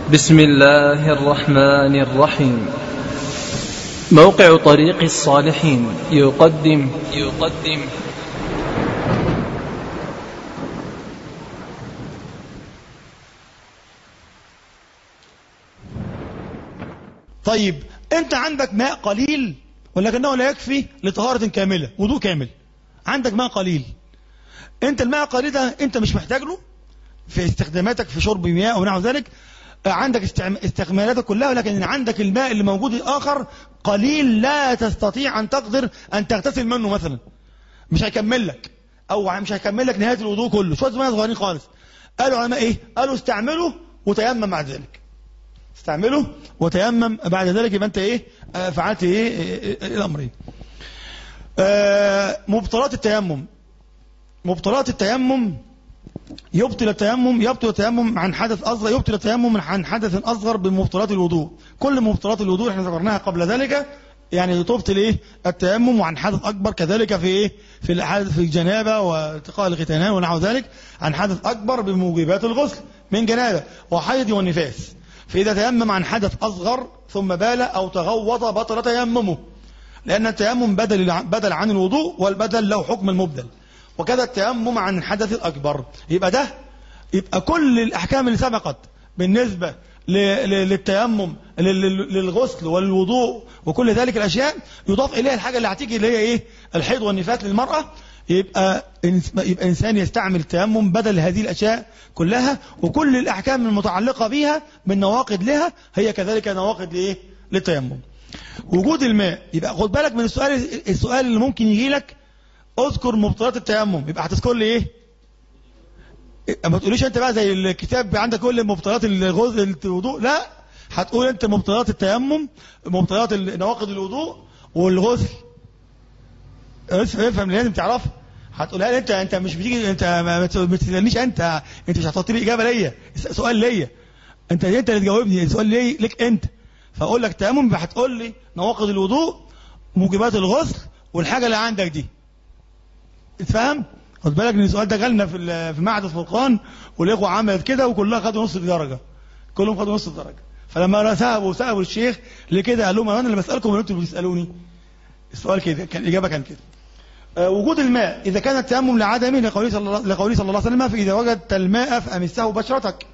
بسم الله الرحمن الرحيم موقع طريق الصالحين يقدم يقدم طيب انت عندك ماء قليل ولكنه لا يكفي لطهارة كاملة وضوء كامل عندك ماء قليل انت الماء القليل ده انت مش محتاج له في استخداماتك في شرب مياه او نحو ذلك عندك استعم- استعمالاتك كلها ولكن عندك الماء اللي موجود الاخر قليل لا تستطيع ان تقدر ان تغتسل منه مثلا مش هيكمل لك او مش هيكمل لك نهايه الوضوء كله شويه ميه صغيرين خالص قالوا علماء ايه قالوا استعمله وتيمم بعد ذلك استعمله وتيمم بعد ذلك يبقى انت ايه آه، فعلت ايه إيه- إيه- إيه الامر ايه آه، مبطلات التيمم مبطلات التيمم يبطل التيمم يبطل التيمم عن حدث اصغر يبطل التيمم عن حدث اصغر بمبطلات الوضوء كل مبطلات الوضوء احنا ذكرناها قبل ذلك يعني تبطل ايه التيمم وعن حدث اكبر كذلك في ايه في الحدث في الجنابه والتقاء الختانان ونحو ذلك عن حدث اكبر بموجبات الغسل من جنابه وحيض والنفاس فاذا تيمم عن حدث اصغر ثم بال او تغوط بطل تيممه لان التيمم بدل بدل عن الوضوء والبدل له حكم المبدل وكذا التيمم عن الحدث الأكبر يبقى ده يبقى كل الأحكام اللي سبقت بالنسبة ل- ل- للتيمم لل- لل- للغسل والوضوء وكل ذلك الأشياء يضاف إليها الحاجة اللي هتيجي اللي هي إيه الحيض والنفاس للمرأة يبقى إنس- يبقى إنسان يستعمل التيمم بدل هذه الأشياء كلها وكل الأحكام المتعلقة بها من نواقض لها هي كذلك نواقض لإيه للتيمم وجود الماء يبقى خد بالك من السؤال السؤال اللي ممكن يجي لك اذكر مبطلات التيمم يبقى هتذكر لي ايه ما تقوليش انت بقى زي الكتاب عندك كل مبطلات الغسل الوضوء لا هتقول انت مبطلات التيمم مبطلات ال- نواقض الوضوء والغسل افهم افهم لازم تعرفها هتقولها لي انت انت مش بتيجي انت ما ما تسالنيش انت انت مش هتحط لي اجابه ليا سؤال ليا انت انت اللي تجاوبني السؤال لي لك انت فاقول لك تيمم يبقى هتقول لي نواقض الوضوء موجبات الغسل والحاجه اللي عندك دي اتفهم خد بالك ان السؤال ده جالنا في ال- في معهد الفرقان والاخوه عملت كده وكلها خدوا نص درجه كلهم خدوا نص درجه فلما سالوا سالوا الشيخ ليه كده قال لهم انا اللي بسالكم ولا انتوا اللي بتسالوني السؤال كده كان الاجابه كان كده آه، وجود الماء اذا كان التيمم لعدمه لقوله صلى الله لقوله صلى الله عليه وسلم فاذا وجدت الماء فامسه بشرتك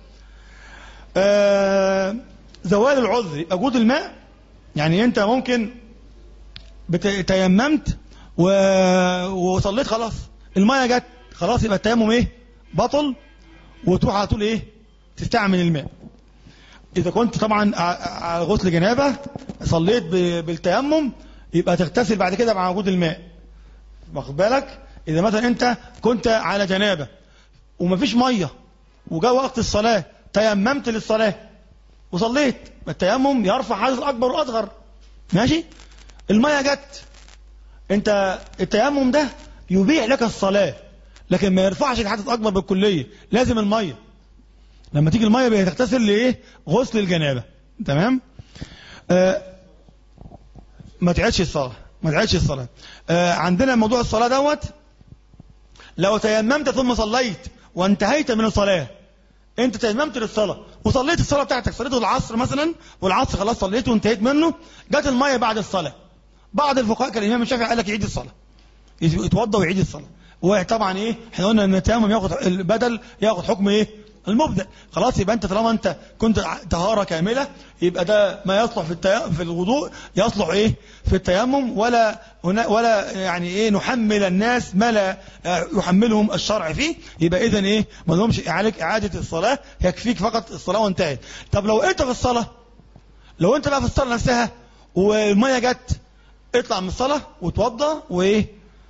آه، زوال العذر يبقى وجود الماء يعني انت ممكن بت- تيممت و... وصليت خلاص الميه جت خلاص يبقى التيمم ايه بطل وتروح على طول ايه تستعمل الماء اذا كنت طبعا ع- على غسل جنابه صليت ب... بالتيمم يبقى تغتسل بعد كده مع وجود الماء واخد بالك اذا مثلا انت كنت على جنابه ومفيش ميه وجاء وقت الصلاه تيممت للصلاه وصليت التيمم يرفع حدث اكبر واصغر ماشي الميه جت انت التيمم ده يبيح لك الصلاة لكن ما يرفعش الحدث اكبر بالكلية لازم المية لما تيجي المية بتغتسل لايه غسل الجنابة تمام آه ما تعيدش الصلاة ما تعيدش الصلاة آه عندنا موضوع الصلاة دوت لو تيممت ثم صليت وانتهيت من الصلاة انت تيممت للصلاة وصليت الصلاة بتاعتك صليت العصر مثلا والعصر خلاص صليته وانتهيت منه جت المية بعد الصلاة بعض الفقهاء كالإمام الشافعي قال لك يعيد الصلاة يتوضا ويعيد الصلاة وطبعا ايه احنا قلنا ان التيمم ياخد البدل ياخد حكم ايه المبدأ خلاص يبقى انت طالما انت كنت طهارة كاملة يبقى ده ما يصلح في التي... في الوضوء يصلح ايه في التيمم ولا هنا ولا يعني ايه نحمل الناس ما لا يحملهم الشرع فيه يبقى اذا ايه ما لهمش عليك اعادة الصلاة يكفيك فقط الصلاة وانتهت طب لو انت في الصلاة لو انت بقى في الصلاة نفسها والمية جت اطلع من الصلاة وتوضى وايه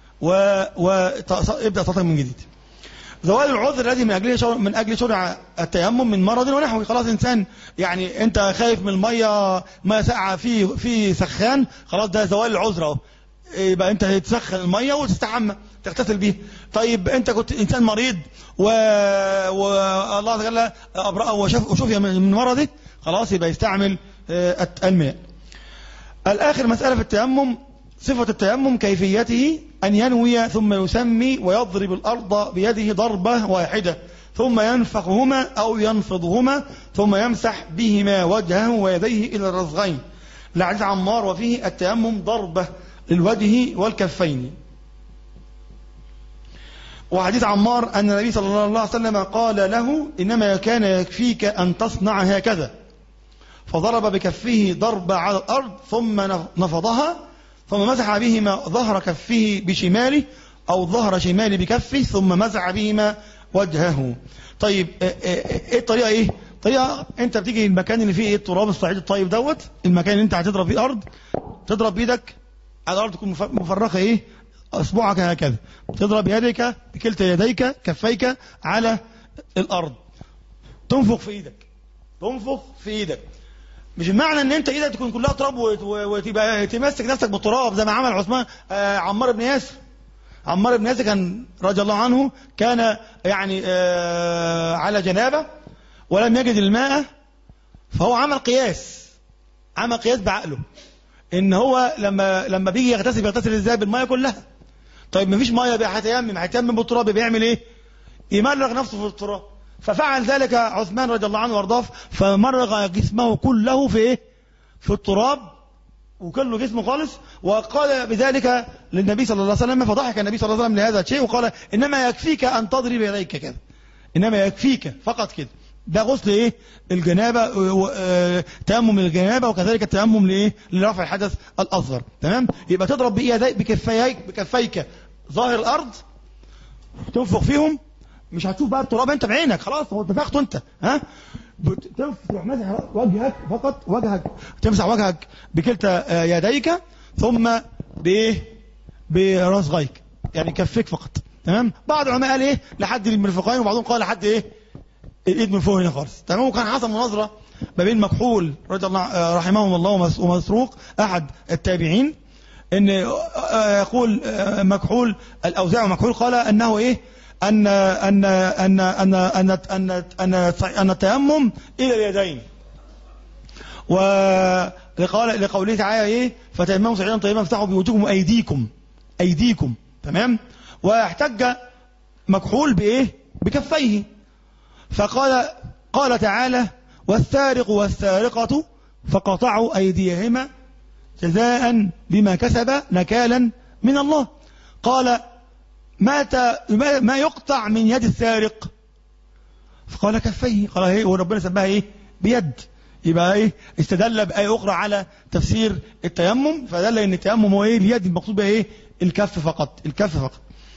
وابدا صلاتك من جديد زوال العذر الذي من اجله شر... من اجل شرع التيمم من مرض ونحوه خلاص انسان يعني انت خايف من الميه ما ساقعه في في سخان خلاص ده زوال العذر اهو يبقى انت تسخن الميه وتستحمى تغتسل بيها طيب انت كنت انسان مريض و... والله تعالى ابرأه وشف... وشفي من مرضه خلاص يبقى يستعمل آه، الماء الاخر مساله في التيمم صفة التيمم كيفيته أن ينوي ثم يسمي ويضرب الأرض بيده ضربة واحدة ثم ينفخهما أو ينفضهما ثم يمسح بهما وجهه ويديه إلى الرزغين لعديث عمار وفيه التيمم ضربة للوجه والكفين وحديث عمار أن النبي صلى الله عليه وسلم قال له إنما كان يكفيك أن تصنع هكذا فضرب بكفه ضرب على الأرض ثم نفضها ثم مسح بهما ظهر كفه بشماله أو ظهر شماله بكفه ثم مسح بهما وجهه طيب ايه الطريقة ايه طريقة انت بتيجي المكان اللي فيه ايه التراب الصعيد الطيب دوت المكان اللي انت هتضرب فيه ارض تضرب بايدك على الارض تكون مفرخة ايه اصبعك هكذا تضرب يدك بكلتا يديك كفيك على الارض تنفخ في ايدك تنفخ في ايدك مش المعنى ان انت ايدك تكون كلها تراب وتبقى تمسك نفسك بالتراب زي ما عمل عثمان آه عمار بن ياسر عمار بن ياسر كان رضي الله عنه كان يعني آه على جنابه ولم يجد الماء فهو عمل قياس عمل قياس بعقله ان هو لما لما بيجي يغتسل بيغتسل ازاي بالميه كلها طيب مفيش ميه بقى هيتيمم هيتيمم بالتراب بيعمل ايه يمرغ نفسه في التراب ففعل ذلك عثمان رضي الله عنه وارضاه فمرغ جسمه كله في ايه في التراب وكله جسمه خالص وقال بذلك للنبي صلى الله عليه وسلم فضحك النبي صلى الله عليه وسلم لهذا الشيء وقال انما يكفيك ان تضرب يديك كذا انما يكفيك فقط كده ده غسل ايه الجنابه تيمم الجنابه وكذلك التيمم لايه لرفع الحدث الاصغر تمام يبقى تضرب بايديك بكفيك بكفيك ظاهر الارض تنفخ فيهم مش هتشوف بقى التراب انت بعينك خلاص هو اتفقت انت ها تروح مسح وجهك فقط وجهك تمسح وجهك بكلتا يديك ثم بايه برصغيك يعني كفيك فقط تمام بعض العلماء قال ايه لحد المرفقين وبعضهم قال لحد ايه الايد من فوق هنا خالص تمام وكان حصل مناظره ما بين مكحول رضي الله رحمهم الله ومسروق احد التابعين ان يقول مكحول الاوزاع ومكحول قال انه ايه أن أن أن أن أن أن أن أن التيمم إلى اليدين ولقول لقوله تعالى إيه فتيمموا صعيدا طيبا افتحوا بوجوهكم أيديكم أيديكم تمام واحتج مكحول بإيه بكفيه فقال قال تعالى والسارق والسارقة فقطعوا أيديهما جزاء بما كسب نكالا من الله قال مات ما يقطع من يد السارق فقال كفيه قال ايه وربنا سماها ايه بيد يبقى ايه استدل بآية أخرى على تفسير التيمم فدل ان التيمم هو ايه اليد المقصود بها ايه الكف فقط الكف فقط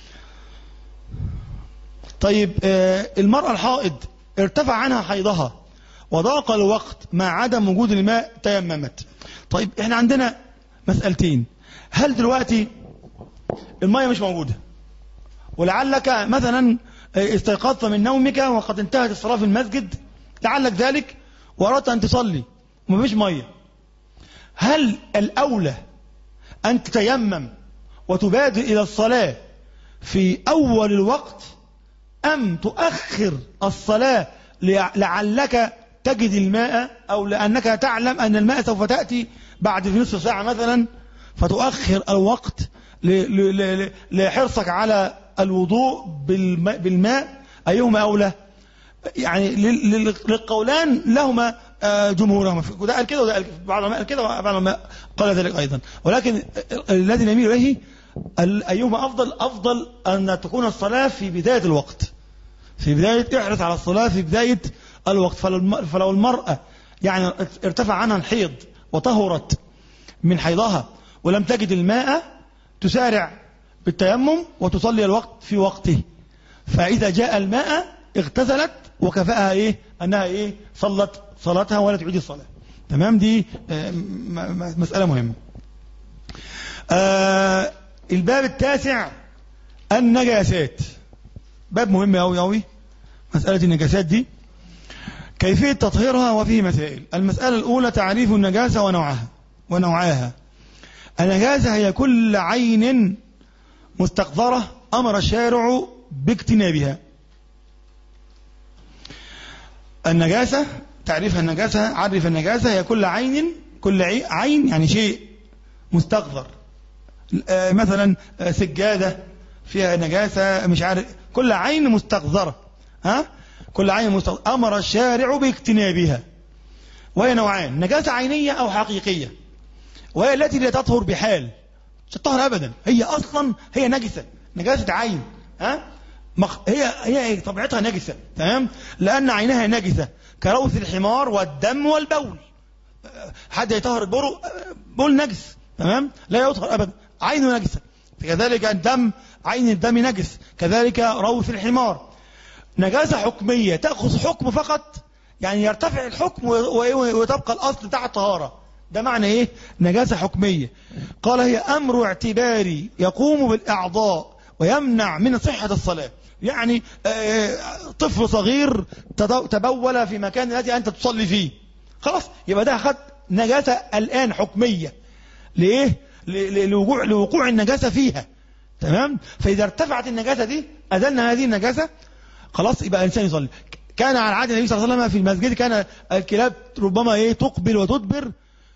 طيب آه المرأة الحائض ارتفع عنها حيضها وضاق الوقت مع عدم وجود الماء تيممت طيب احنا عندنا مسألتين هل دلوقتي المية مش موجودة ولعلك مثلا استيقظت من نومك وقد انتهت الصلاة في المسجد لعلك ذلك وأردت أن تصلي ومفيش مية هل الأولى أن تتيمم وتبادر إلى الصلاة في أول الوقت أم تؤخر الصلاة لعلك تجد الماء أو لأنك تعلم أن الماء سوف تأتي بعد نصف ساعة مثلا فتؤخر الوقت لحرصك على الوضوء بالماء, بالماء أيهما أولى يعني للقولان لهما جمهورهما وده قال كده وده قال بعض العلماء قال كده وبعض العلماء قال ذلك أيضا ولكن الذي نميل إليه أيهما أفضل أفضل أن تكون الصلاة في بداية الوقت في بداية احرص على الصلاة في بداية الوقت فلو المرأة يعني ارتفع عنها الحيض وطهرت من حيضها ولم تجد الماء تسارع بالتيمم وتصلي الوقت في وقته فإذا جاء الماء اغتسلت وكفاها إيه أنها إيه صلت صلاتها ولا تعيد الصلاة تمام دي مسألة مهمة آه الباب التاسع النجاسات باب مهم أوي أوي مسألة النجاسات دي كيفية تطهيرها وفيه مسائل المسألة الأولى تعريف النجاسة ونوعها ونوعاها النجاسة هي كل عين مستقذرة أمر الشارع باجتنابها النجاسة تعريفها النجاسة عرف النجاسة هي كل عين كل عين يعني شيء مستقذر مثلا سجادة فيها نجاسة مش عارف كل عين مستقذرة ها كل عين مستغ... أمر الشارع باجتنابها وهي نوعان نجاسة عينية أو حقيقية وهي التي لا تطهر بحال مش تطهر أبدا هي أصلا هي نجسة نجاسة عين ها مخ... هي هي طبيعتها نجسة تمام لأن عينها نجسة كروث الحمار والدم والبول حد يطهر البول بول نجس تمام لا يطهر أبدا عينه نجسة كذلك الدم عين الدم نجس كذلك روث الحمار نجاسة حكمية تأخذ حكم فقط يعني يرتفع الحكم وتبقى الأصل بتاع الطهارة ده معنى إيه نجاسة حكمية قال هي أمر اعتباري يقوم بالأعضاء ويمنع من صحة الصلاة يعني طفل صغير تبول في مكان الذي أنت تصلي فيه خلاص يبقى ده أخذ نجاسة الآن حكمية لإيه لوقوع, لوقوع النجاسة فيها تمام فإذا ارتفعت النجاسة دي أزلنا هذه النجاسة خلاص يبقى الإنسان يصلي كان على عهد النبي صلى الله عليه وسلم في المسجد كان الكلاب ربما ايه تقبل وتدبر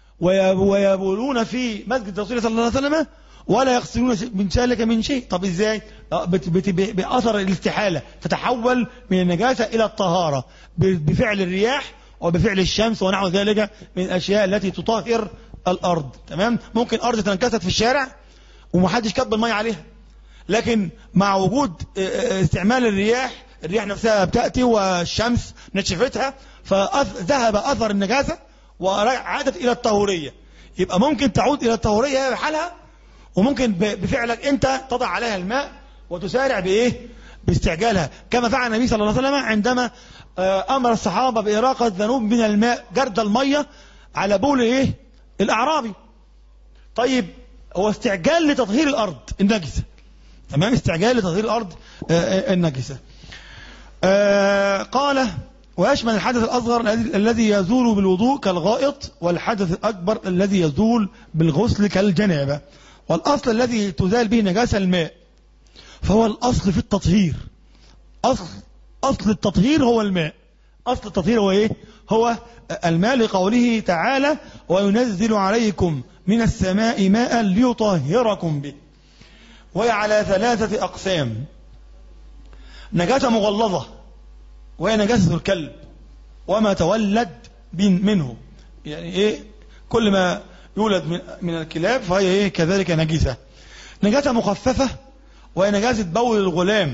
ويبولون في مسجد رسول الله صلى الله عليه وسلم ولا يغسلون من ذلك من شيء طب ازاي بأثر الاستحالة تتحول من النجاسة إلى الطهارة بفعل الرياح وبفعل الشمس ونحو ذلك من الأشياء التي تطهر الأرض تمام ممكن أرض تنكست في الشارع ومحدش كب المية عليها لكن مع وجود استعمال الرياح الرياح نفسها بتأتي والشمس نشفتها فذهب أثر النجاسة وعادت إلى الطهورية يبقى ممكن تعود إلى الطهورية بحالها وممكن بفعلك أنت تضع عليها الماء وتسارع بإيه باستعجالها كما فعل النبي صلى الله عليه وسلم عندما أمر الصحابة بإراقة ذنوب من الماء جرد المية على بول إيه الأعرابي طيب هو استعجال لتطهير الأرض النجسة تمام استعجال لتطهير الأرض النجسة آه قال ويشمل الحدث الأصغر الذي يزول بالوضوء كالغائط والحدث الأكبر الذي يزول بالغسل كالجنابة والأصل الذي تزال به نجاسة الماء فهو الأصل في التطهير أصل أصل التطهير هو الماء أصل التطهير هو إيه هو الماء لقوله تعالى وينزل عليكم من السماء ماء ليطهركم به وهي على ثلاثة أقسام نجاسة مغلظة وهي نجاسة الكلب وما تولد منه يعني ايه كل ما يولد من, من الكلاب فهي ايه كذلك نجسة نجاسة مخففة وهي نجاسة بول الغلام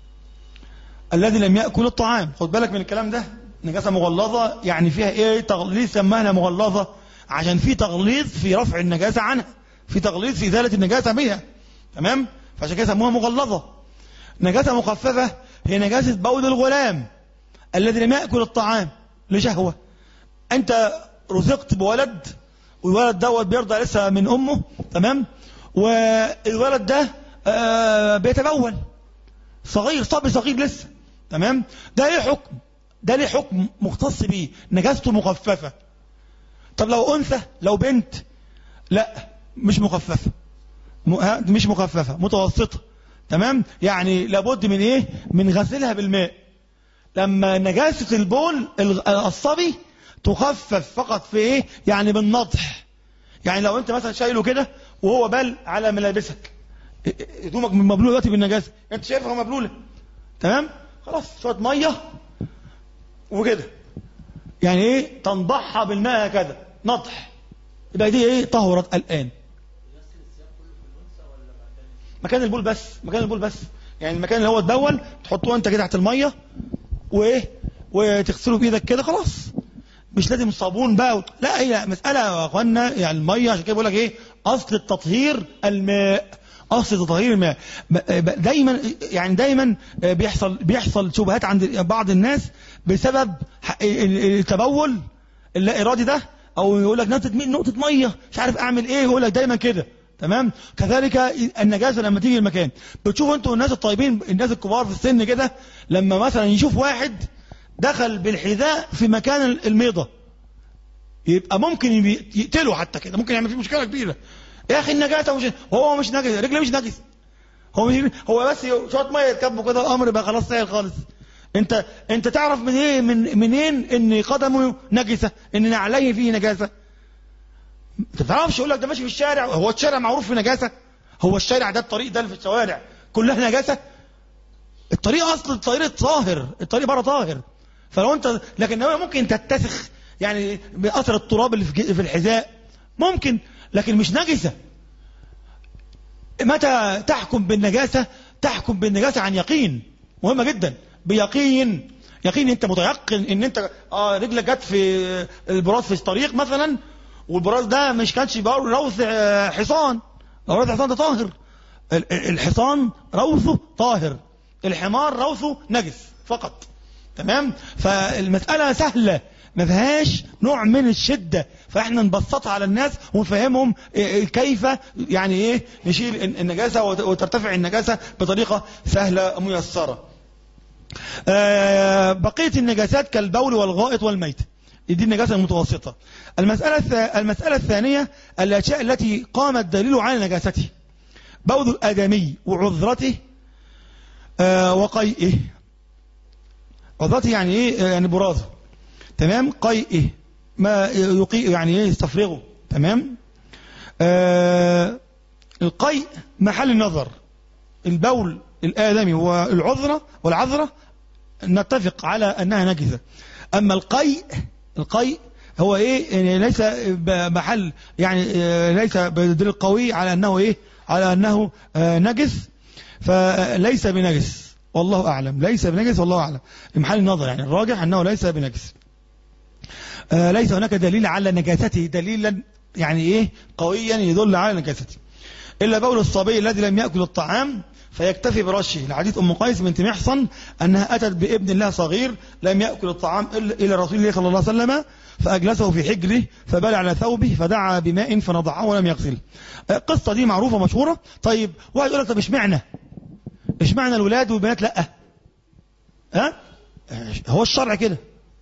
الذي لم يأكل الطعام خد بالك من الكلام ده نجاسة مغلظة يعني فيها ايه تغليظ سماها مغلظة عشان في تغليظ في رفع النجاسة عنها في تغليظ في إزالة النجاسة بها تمام فعشان كده سموها مغلظة نجاسة مخففة هي نجاسة بول الغلام الذي لم يأكل الطعام لشهوة أنت رزقت بولد والولد دوت بيرضى لسه من أمه تمام والولد ده آه بيتبول صغير صبي صغير لسه تمام ده ليه حكم ده ليه حكم مختص بيه نجاسته مخففة طب لو أنثى لو بنت لا مش مخففة مش مخففة متوسطة تمام يعني لابد من ايه من غسلها بالماء لما نجاسة البول الصبي تخفف فقط في ايه يعني بالنضح يعني لو انت مثلا شايله كده وهو بال على ملابسك هدومك مبلوله دلوقتي بالنجاسه انت شايفها مبلوله تمام خلاص شويه ميه وكده يعني ايه تنضحها بالماء هكذا نضح يبقى دي ايه طهرت الان مكان البول بس مكان البول بس يعني المكان اللي هو اتبول تحطوه انت كده تحت الميه وايه وتغسله بايدك كده خلاص مش لازم صابون بقى و... لا هي مساله يا اخوانا يعني الميه عشان كده بقول لك ايه اصل التطهير الماء اصل تطهير الماء دايما يعني دايما بيحصل بيحصل شبهات عند بعض الناس بسبب التبول اللا ارادي ده او يقول لك نقطه نقطه ميه مش عارف اعمل ايه يقول لك دايما كده تمام كذلك النجاسة لما تيجي المكان بتشوفوا انتوا الناس الطيبين الناس الكبار في السن كده لما مثلا يشوف واحد دخل بالحذاء في مكان الميضة يبقى ممكن يقتله حتى كده ممكن يعمل فيه مشكلة كبيرة يا اخي النجاسة مش هو مش نجس رجله مش نجس هو مش هو بس شويه ميه يتكبوا كده الامر بقى خلاص سهل خالص انت انت تعرف من ايه من منين ان قدمه نجسه ان نعليه فيه نجاسه انت تعرفش يقول لك ده ماشي في الشارع هو الشارع معروف في نجاسه هو الشارع ده الطريق ده اللي في الشوارع كلها نجاسه الطريق اصل الطريق طاهر الطريق بره طاهر فلو انت لكن هو ممكن تتسخ يعني باثر التراب اللي في في الحذاء ممكن لكن مش نجسه متى تحكم بالنجاسه تحكم بالنجاسه عن يقين مهمه جدا بيقين يقين انت متيقن ان انت اه رجلك جت في البراز في الطريق مثلا والبراز ده مش كانش بقول روث آه، حصان لو روث حصان ده طاهر ال- ال- الحصان روثه طاهر الحمار روثه نجس فقط تمام فالمسألة سهلة ما فيهاش نوع من الشدة فاحنا نبسطها على الناس ونفهمهم إيه- كيف يعني ايه نشيل الن- النجاسة وت- وترتفع النجاسة بطريقة سهلة ميسرة آه، بقية النجاسات كالبول والغائط والميت دي النجاسة المتوسطة المسألة الث- المسألة الثانية الأشياء التي قام الدليل على نجاسته بول الآدمي وعذرته آه، وقيئه عذرته يعني ايه آه، يعني برازه تمام قيئه ما يقيء يعني ايه يستفرغه تمام آه القيء محل النظر البول الآدمي والعذرة والعذرة نتفق على أنها نجسة أما القيء القيء هو إيه يعني ليس محل يعني آه، ليس بدليل قوي على أنه إيه على أنه آه، نجس فليس بنجس والله أعلم ليس بنجس والله أعلم محل النظر يعني الراجح أنه ليس بنجس آه، ليس هناك دليل على نجاسته دليلا يعني إيه قويا يدل على نجاسته إلا بول الصبي الذي لم يأكل الطعام فيكتفي برشه لحديث أم قيس بنت محصن أنها أتت بابن لها صغير لم يأكل الطعام إلا إلى رسول الله صلى الله عليه وسلم فأجلسه في حجره فبال على ثوبه فدعا بماء فنضعه ولم يغسله آه، القصة دي معروفة مشهورة طيب واحد يقول لك طب اشمعنى اشمعنى الولاد والبنات لا ها هو الشرع كده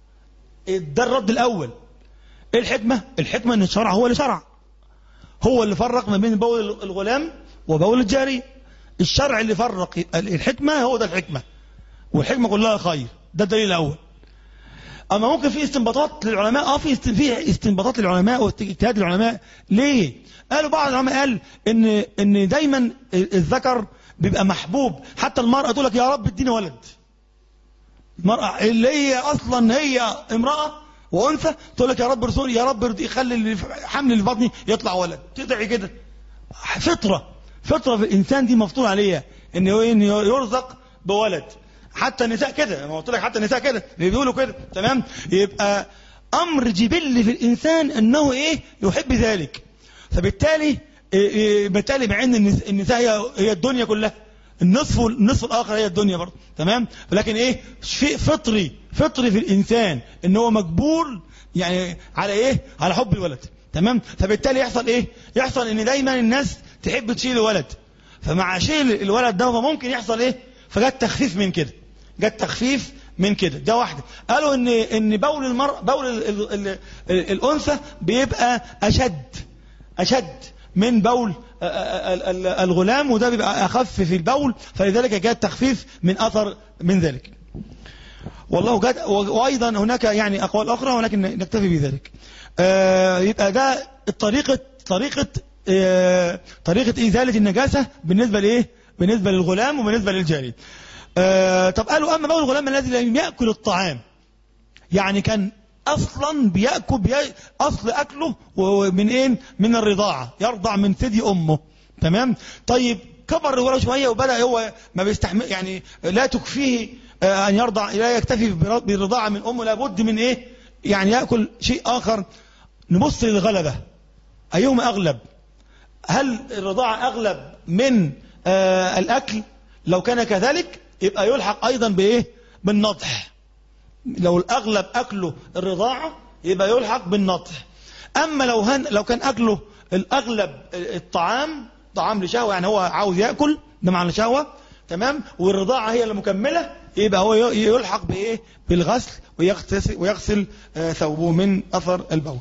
ده الرد الأول ايه الحكمة الحكمة ان الشرع هو اللي شرع هو اللي فرق ما بين بول الغلام وبول الجارية الشرع اللي فرق الحكمة هو ده الحكمة والحكمة كلها خير ده الدليل الأول أما ممكن في استنباطات للعلماء اه في است- في استنباطات للعلماء واجتهاد للعلماء ليه؟ قالوا بعض العلماء قال ان ان دايما الذكر بيبقى محبوب حتى المرأة تقول لك يا رب اديني ولد المرأة اللي هي أصلا هي امرأة وأنثى تقول لك يا رب رسول يا رب ارضي خلي اللي في- حمل اللي في بطني يطلع ولد تدعي كده فطرة فطرة في الإنسان دي مفطور عليها إن هو إن يرزق بولد حتى النساء كده ما قلت لك حتى النساء كده بيقولوا كده تمام يبقى أمر جبلي في الإنسان أنه إيه يحب ذلك فبالتالي إيه إيه بالتالي مع ان النس- النساء هي هي الدنيا كلها النصف النصف الاخر هي الدنيا برضه تمام لكن ايه شيء فطري فطري في الانسان ان هو مجبول يعني على ايه على حب الولد تمام فبالتالي يحصل ايه يحصل ان دايما الناس تحب تشيل الولد فمع شيل الولد ده ممكن يحصل ايه فجت تخفيف من كده جت تخفيف من كده ده واحده قالوا ان ان بول المرء بول ال ال ال ال الانثى بيبقى اشد أشد من بول ال- ال- الغلام وده بيبقى أخف في البول فلذلك جاء التخفيف من أثر من ذلك والله جاد وأيضا هناك يعني أقوال أخرى ولكن نكتفي بذلك آه، يبقى ده الطريقة طريقة آه، طريقة إزالة النجاسة بالنسبة لإيه بالنسبة للغلام وبالنسبة للجاري آه، طب قالوا أما بول الغلام الذي لم يأكل الطعام يعني كان اصلا بياكل بي... اصل اكله من ايه من الرضاعه يرضع من ثدي امه تمام طيب كبر ورا شويه وبدا هو ما بيستحمل يعني لا تكفيه آه، ان يرضع لا يكتفي بر- بالرضاعه من امه لابد من ايه يعني ياكل شيء اخر نبص للغلبه ايهما اغلب هل الرضاعه اغلب من آه الاكل لو كان كذلك يبقى يلحق ايضا بايه بالنضح لو الأغلب أكله الرضاعة يبقى يلحق بالنطح أما لو هن لو كان أكله الأغلب الطعام طعام لشهوة يعني هو عاوز يأكل ده معنى شهوة تمام والرضاعة هي المكملة يبقى هو ي- يلحق بإيه بالغسل ويغسل, ويغسل آه، ثوبه من أثر البول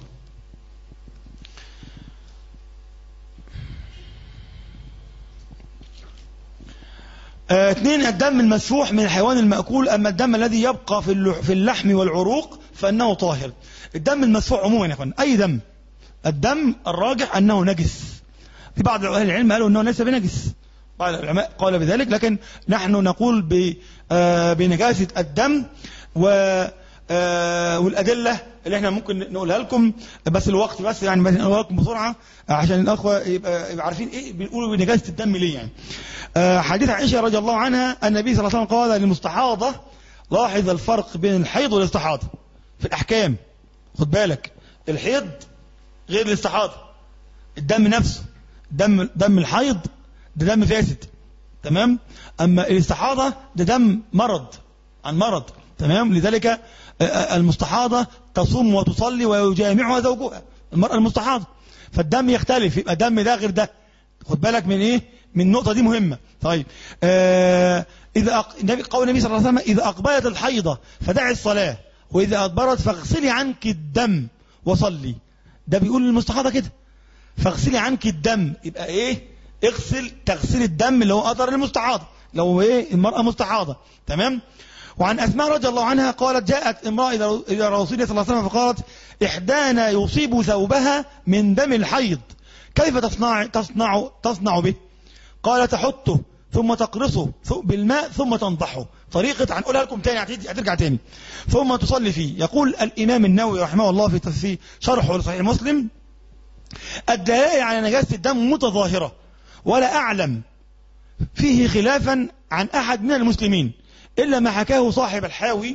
آه، اثنين الدم المسفوح من الحيوان المأكول أما الدم الذي يبقى في اللح- في اللحم والعروق فإنه طاهر الدم المسفوح عموما يا اخوان أي دم الدم الراجح أنه نجس في بعض أهل العلم قالوا أنه ليس بنجس بعض العلماء قال بذلك لكن نحن نقول ب- آه، بنجاسة الدم و آه والادله اللي احنا ممكن نقولها لكم بس الوقت بس يعني بس نقولها لكم بسرعه عشان الاخوه يبقى, يبقى عارفين ايه بنقولوا بنجاسه الدم ليه يعني آه حديث عائشه رضي الله عنها النبي صلى الله عليه وسلم قال للمستحاضه لاحظ الفرق بين الحيض والاستحاضه في الاحكام خد بالك الحيض غير الاستحاضه الدم نفسه دم دم الحيض ده دم فاسد تمام اما الاستحاضه ده دم مرض عن مرض تمام لذلك المستحاضه تصوم وتصلي ويجامعها زوجها المراه المستحاضه فالدم يختلف يبقى دم ده غير ده خد بالك من ايه من النقطه دي مهمه طيب آه اذا أق... قول النبي صلى الله عليه وسلم اذا اقبلت الحيضه فدعي الصلاه واذا ادبرت فاغسلي عنك الدم وصلي ده بيقول للمستحاضه كده فاغسلي عنك الدم يبقى ايه اغسل تغسيل الدم اللي هو اثر المستحاضه لو ايه المراه مستحاضه تمام وعن اسماء رضي الله عنها قالت جاءت امراه الى رسول الله صلى الله عليه وسلم فقالت احدانا يصيب ثوبها من دم الحيض كيف تصنع تصنع تصنع به قال تحطه ثم تقرصه بالماء ثم تنضحه طريقة هنقولها لكم تاني هترجع تاني ثم تصلي فيه يقول الإمام النووي رحمه الله في في شرحه لصحيح مسلم الدلائل على نجاسة الدم متظاهرة ولا أعلم فيه خلافا عن أحد من المسلمين إلا ما حكاه صاحب الحاوي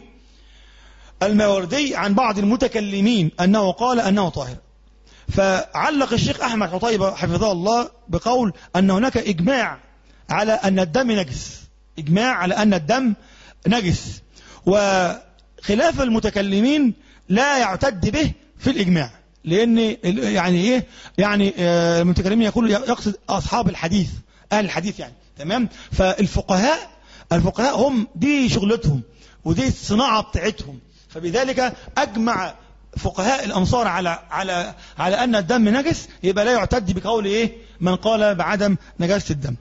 الماوردي عن بعض المتكلمين أنه قال أنه طاهر فعلق الشيخ أحمد حطيبة حفظه الله بقول أن هناك إجماع على أن الدم نجس إجماع على أن الدم نجس وخلاف المتكلمين لا يعتد به في الإجماع لأن يعني إيه يعني المتكلمين يقول يقصد أصحاب الحديث أهل الحديث يعني تمام فالفقهاء الفقهاء هم دي شغلتهم ودي الصناعة بتاعتهم فبذلك أجمع فقهاء الأمصار على على على أن الدم نجس يبقى لا يعتد بقول إيه من قال بعدم نجاسة الدم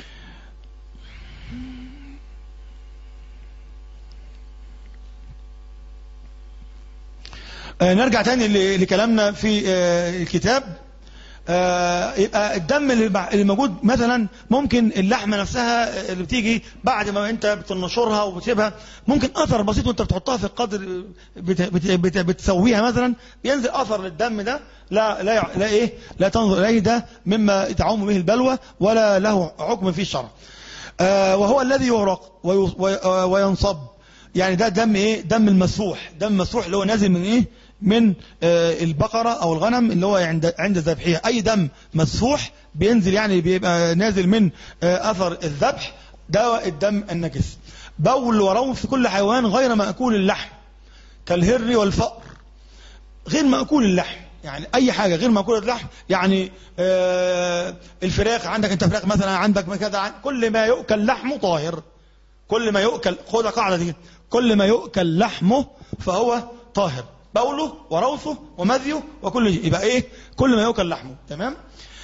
آه نرجع تاني لكلامنا في آه الكتاب آه يبقى الدم اللي موجود مثلا ممكن اللحمة نفسها اللي بتيجي بعد ما انت بتنشرها وبتسيبها ممكن اثر بسيط وانت بتحطها في القدر بت بت بت بتسويها مثلا بينزل اثر للدم ده لا لا لا ايه لا تنظر اليه ده مما تعوم به البلوى ولا له حكم في الشرع آه وهو الذي يهرق وينصب يعني ده دم ايه دم المسفوح دم مسفوح اللي هو نازل من ايه من البقرة أو الغنم اللي هو عند عند ذبحها أي دم مسفوح بينزل يعني بيبقى نازل من أثر الذبح ده الدم النجس بول وروث في كل حيوان غير مأكول اللحم كالهر والفأر غير مأكول اللحم يعني أي حاجة غير مأكول اللحم يعني آه الفراخ عندك أنت فراخ مثلا عندك كذا كل ما يؤكل لحمه طاهر كل ما يؤكل خد قاعدة دي كل ما يؤكل لحمه فهو طاهر بوله وروثه ومذيه وكل شيء يبقى ايه كل ما يؤكل لحمه تمام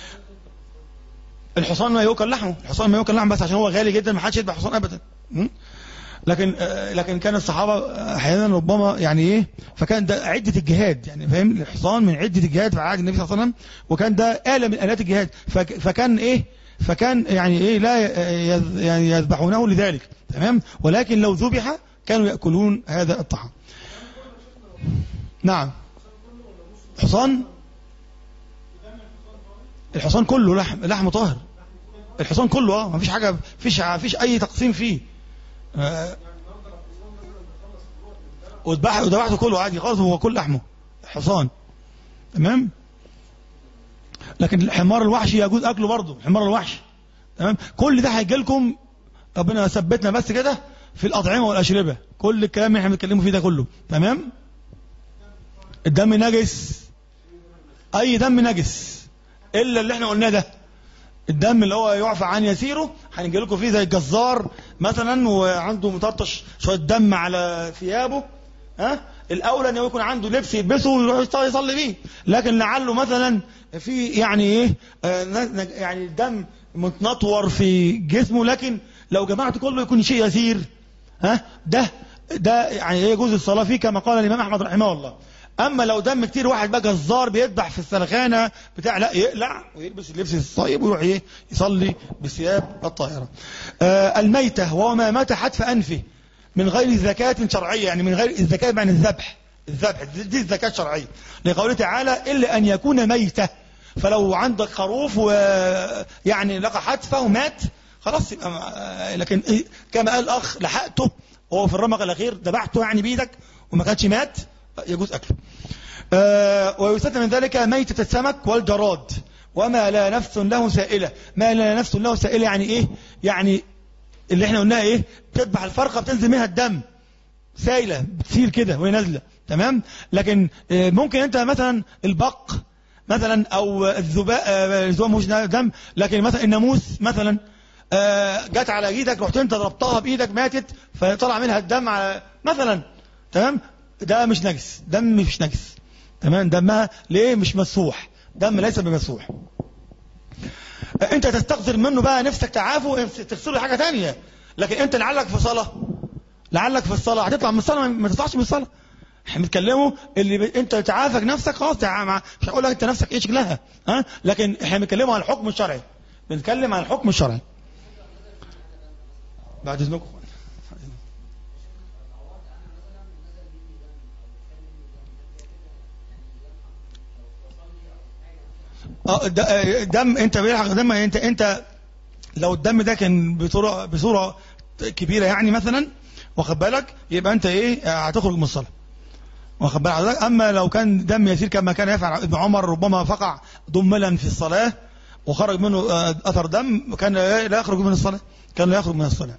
الحصان ما يؤكل لحمه الحصان ما يؤكل لحمه بس عشان هو غالي جدا ما حدش يذبح حصان ابدا لكن لكن كان الصحابه احيانا ربما يعني ايه فكان ده عده الجهاد يعني فاهم الحصان من عده الجهاد في عهد النبي صلى الله عليه وسلم وكان ده آلة من آلات الجهاد فكان ايه فكان يعني ايه لا يعني يذبحونه لذلك تمام ولكن لو ذبح كانوا يأكلون هذا الطعام نعم حصان الحصان كله لحم لحم طاهر الحصان كله اه ما فيش حاجه فيش فيش اي تقسيم فيه آه وذبحه وذبحته كله عادي خالص هو كل لحمه حصان تمام لكن الحمار الوحشي يجوز اكله برضه حمار الوحش تمام كل ده هيجي لكم ربنا ثبتنا بس كده في الاطعمه والاشربه كل الكلام اللي احنا بنتكلموا فيه ده كله تمام الدم نجس اي دم نجس الا اللي احنا قلناه ده الدم اللي هو يعفى عن يسيره هنجي لكم فيه زي الجزار مثلا وعنده مطرطش شويه دم على ثيابه ها الاولى انه يكون عنده لبس يلبسه ويروح يصلي بيه لكن لعله مثلا في يعني ايه آه يعني الدم متنطور في جسمه لكن لو جمعت كله يكون شيء يسير ها ده ده يعني يجوز الصلاه فيه كما قال الامام احمد رحمه الله اما لو دم كتير واحد بقى جزار بيذبح في السلخانه بتاع لا يقلع ويلبس اللبس الصايب ويروح ايه يصلي بثياب الطاهره آه الميته وهو ما مات حتف انفه من غير زكاة شرعية يعني من غير الزكاة معنى الذبح الذبح دي الزكاة الشرعية لقوله تعالى إلا أن يكون ميتة فلو عندك خروف ويعني لقى حتفه ومات خلاص يبقى لكن إيه كما قال الأخ لحقته وهو في الرمق الأخير ذبحته يعني بإيدك وما كانش مات يجوز أكله آه ويستثنى من ذلك ميتة السمك والجراد وما لا نفس له سائلة ما لا نفس له سائلة يعني إيه يعني اللي احنا قلناها إيه تذبح الفرقة بتنزل منها الدم سائلة بتسيل كده وهي نازلة تمام لكن آه ممكن انت مثلا البق مثلا او الذباء الذباء مش دم لكن مثلا الناموس مثلا جت على ايدك رحت انت ضربتها بايدك ماتت فطلع منها الدم على مثلا تمام ده مش نجس دم مش نجس تمام دمها ليه مش مسفوح دم ليس بمسفوح انت تستغفر منه بقى نفسك تعافه تغسله حاجه ثانيه لكن انت لعلك في صلاه لعلك في الصلاه هتطلع من الصلاه ما تطلعش من الصلاه احنا بنتكلموا اللي ب... انت تعافك نفسك خلاص تع... مش هقول لك انت نفسك ايه شكلها ها لكن احنا بنتكلموا عن الحكم الشرعي بنتكلم عن الحكم الشرعي بعد اذنكم اه دم انت بيلحق دم انت انت لو الدم ده كان بصوره بصوره كبيره يعني مثلا واخد بالك يبقى انت ايه هتخرج من الصلاه واخد بال حضرتك اما لو كان دم يسير كما كان يفعل ابن عمر ربما فقع ضملا في الصلاه وخرج منه اثر دم كان لا يخرج من الصلاه كان لا يخرج من الصلاه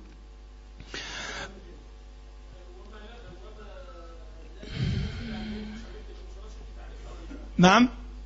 نعم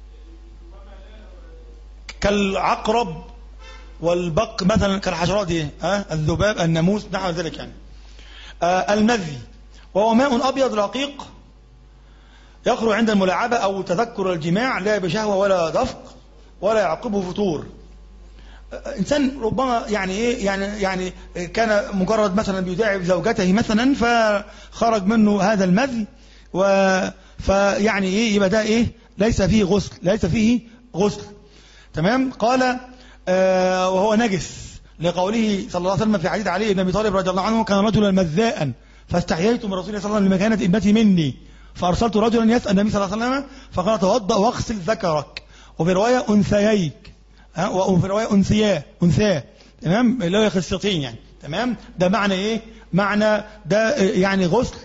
كالعقرب والبق مثلا كالحشرات دي ها الذباب الناموس نحو ذلك يعني آه المذي وهو ماء ابيض رقيق يخرج عند الملاعبة أو تذكر الجماع لا بشهوة ولا دفق ولا يعقبه فطور إنسان ربما يعني إيه يعني يعني كان مجرد مثلا بيداعب زوجته مثلا فخرج منه هذا المذي و فيعني إيه يبقى ده إيه ليس فيه غسل ليس فيه غسل تمام قال آه وهو نجس لقوله صلى الله عليه وسلم في حديث علي بن ابي طالب رضي الله عنه كان رجلا مذاء فاستحييت من رسول الله صلى الله عليه وسلم لمكانه ابنتي مني فأرسلت رجلا يسأل النبي صلى الله عليه وسلم فقال توضأ واغسل ذكرك وفي رواية أنثييك وفي رواية أنثياه أنثاه تمام اللي هو خصيتين يعني تمام ده معنى إيه معنى ده يعني غسل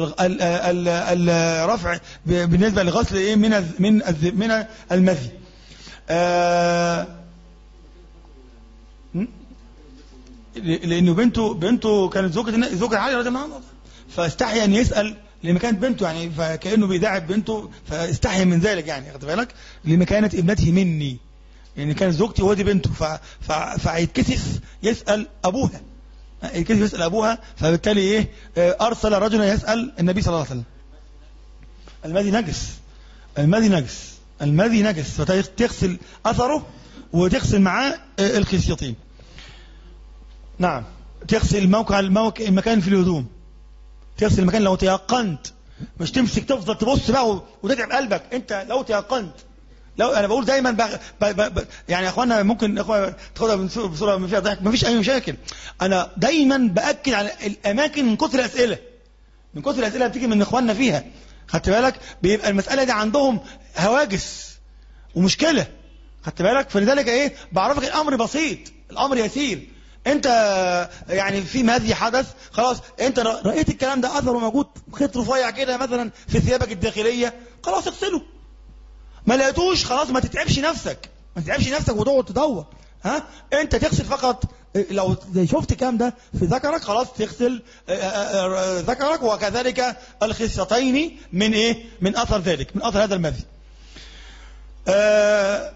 الرفع بالنسبة لغسل إيه من من من المذي آه لأنه بنته بنته كانت زوجة زوجة علي رضي الله عنه فاستحي أن يسأل لمكانة بنته يعني فكأنه بيداعب بنته فاستحي من ذلك يعني خد بالك لمكانة ابنته مني يعني كانت زوجتي ودي بنته ف... ف... فهيتكسف يسأل أبوها يتكسف يسأل أبوها فبالتالي إيه أرسل رجلا يسأل النبي صلى الله عليه وسلم المذي نجس المذي نجس المذي نجس فتغسل أثره وتغسل معاه الخصيتين نعم تغسل موقع الموقع المكان في الهدوم تغسل المكان لو تيقنت مش تمسك تفضل تبص بقى وتتعب قلبك انت لو تيقنت لو انا بقول دايما بغ... ب... ب... ب... يعني يا اخوانا ممكن اخوانا تاخدها بصوره ما فيها ضحك مفيش اي مشاكل انا دايما باكد على الاماكن من كثر الاسئله من كثر الاسئله بتيجي من اخواننا فيها خدت بالك بيبقى المساله دي عندهم هواجس ومشكله خدت بالك فلذلك ايه بعرفك الامر بسيط الامر يسير انت يعني في مذي حدث خلاص انت رأيت الكلام ده اثره موجود خيط رفيع كده مثلا في ثيابك الداخلية خلاص اغسله ما لقيتوش خلاص ما تتعبش نفسك ما تتعبش نفسك وتقعد تدور ها انت تغسل فقط لو شفت كام ده في ذكرك خلاص تغسل ذكرك وكذلك الخصيتين من ايه من اثر ذلك من اثر هذا المذي آه